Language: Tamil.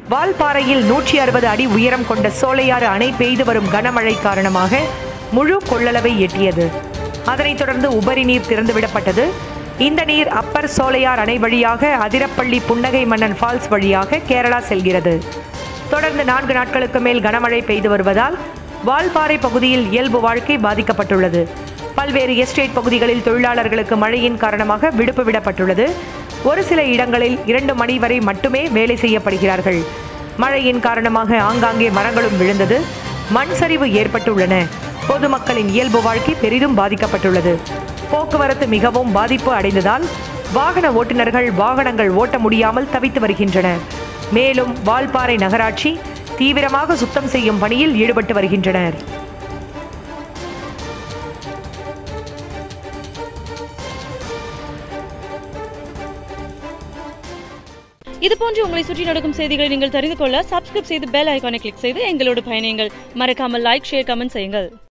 வால்பாறையில் நூற்றி அறுபது அடி உயரம் கொண்ட சோலையாறு அணை பெய்து வரும் கனமழை காரணமாக முழு கொள்ளளவை எட்டியது அதனைத் தொடர்ந்து உபரி நீர் திறந்துவிடப்பட்டது இந்த நீர் அப்பர் சோலையார் அணை வழியாக அதிரப்பள்ளி புன்னகை மன்னன் ஃபால்ஸ் வழியாக கேரளா செல்கிறது தொடர்ந்து நான்கு நாட்களுக்கு மேல் கனமழை பெய்து வருவதால் வால்பாறை பகுதியில் இயல்பு வாழ்க்கை பாதிக்கப்பட்டுள்ளது பல்வேறு எஸ்டேட் பகுதிகளில் தொழிலாளர்களுக்கு மழையின் காரணமாக விடுப்பு விடப்பட்டுள்ளது ஒரு சில இடங்களில் இரண்டு மணி வரை மட்டுமே வேலை செய்யப்படுகிறார்கள் மழையின் காரணமாக ஆங்காங்கே மரங்களும் விழுந்தது மண் சரிவு ஏற்பட்டுள்ளன பொதுமக்களின் இயல்பு வாழ்க்கை பெரிதும் பாதிக்கப்பட்டுள்ளது போக்குவரத்து மிகவும் பாதிப்பு அடைந்ததால் வாகன ஓட்டுநர்கள் வாகனங்கள் ஓட்ட முடியாமல் தவித்து வருகின்றனர் மேலும் வால்பாறை நகராட்சி தீவிரமாக சுத்தம் செய்யும் பணியில் ஈடுபட்டு வருகின்றனர் இது போன்று உங்களை சுற்றி நடக்கும் செய்திகளை நீங்கள் தெரிந்து கொள்ள சப்ஸ்கிரைப் செய்து பெல் ஐகானை கிளிக் செய்து எங்களோடு பயணியுங்கள் மறக்காமல் லைக் ஷேர் கமெண்ட் செய்யுங்கள்